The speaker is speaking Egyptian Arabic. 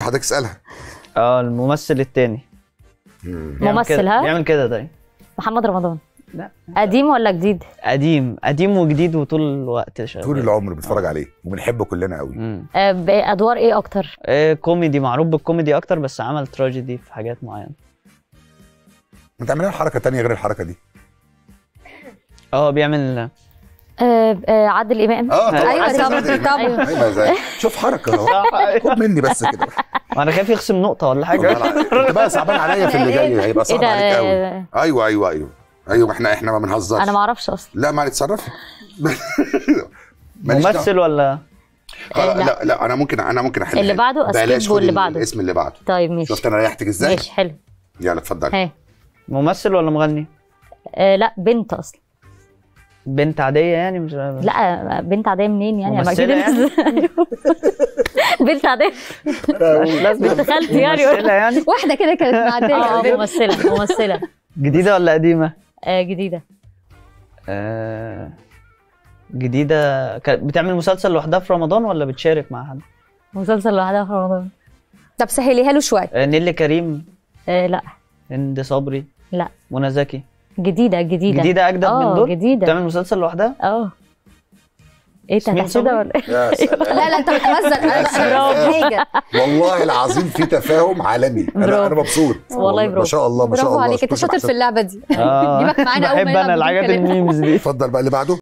حضرتك اسالها اه الممثل التاني مم. بيعمل ممثل، كده- ها؟ بيعمل كده دايما محمد رمضان لا قديم ولا جديد قديم قديم وجديد وطول الوقت شغال طول العمر بنتفرج عليه وبنحبه كلنا قوي مم. آه، بادوار ايه اكتر آه كوميدي معروف بالكوميدي اكتر بس عمل تراجيدي في حاجات معينه ما تعملها حركه تانية غير الحركه دي اه بيعمل آه، آه، عادل امام اه طبعا أيوة أحسن طبعا، عادل طبعا. إمام. ايوه زي شوف حركه اهو خد مني بس كده انا خايف يخصم نقطه ولا حاجه انت بقى صعبان عليا في اللي جاي هيبقى ايه صعب ده عليك قوي آه، ايوه ايوه ايوه ايوه ما احنا احنا ما بنهزرش انا ما اعرفش اصلا لا ما نتصرف ماليش دعوة. ممثل ولا خلاص، لا. لا لا انا ممكن انا ممكن احلها اللي بعده بلاش أسكيب واللي خدي بعده. الاسم اللي بعده طيب ماشي شفت انا ريحتك ازاي ماشي حلو يلا اتفضلي ها ممثل ولا مغني آه، لا بنت اصلا بنت عاديه يعني مش لا بنت عاديه منين يعني ما ممثلة أكيد يعني؟ بنت عاديه لازم بنت خالتي يعني ممثله يعني واحده كده كانت اه معديه ممثله ممثله جديده ولا قديمه آه، جديده آه جديده كانت بتعمل مسلسل لوحدها في رمضان ولا بتشارك مع حد مسلسل لوحدها في رمضان طب سهليها له شويه آه نيلي كريم آه، لا هند صبري لا منى زكي جديده جديده جديده اجدد من اه دول جديده بتعمل مسلسل لوحدها اه ايه انت ياسمين هتحسدها صبري؟ ولا ايه؟ يا سلام لا لا انت بتهزر انا سلام. بقى حاجه والله العظيم في تفاهم عالمي انا برافو. انا مبسوط والله ما برافو. شاء الله ما شاء برافو الله عليك انت شكراً شاطر في أحسن. اللعبه دي اه جيبك معانا أول ما بحب يلعب انا بدون الحاجات كلام. الميمز دي اتفضل بقى اللي بعده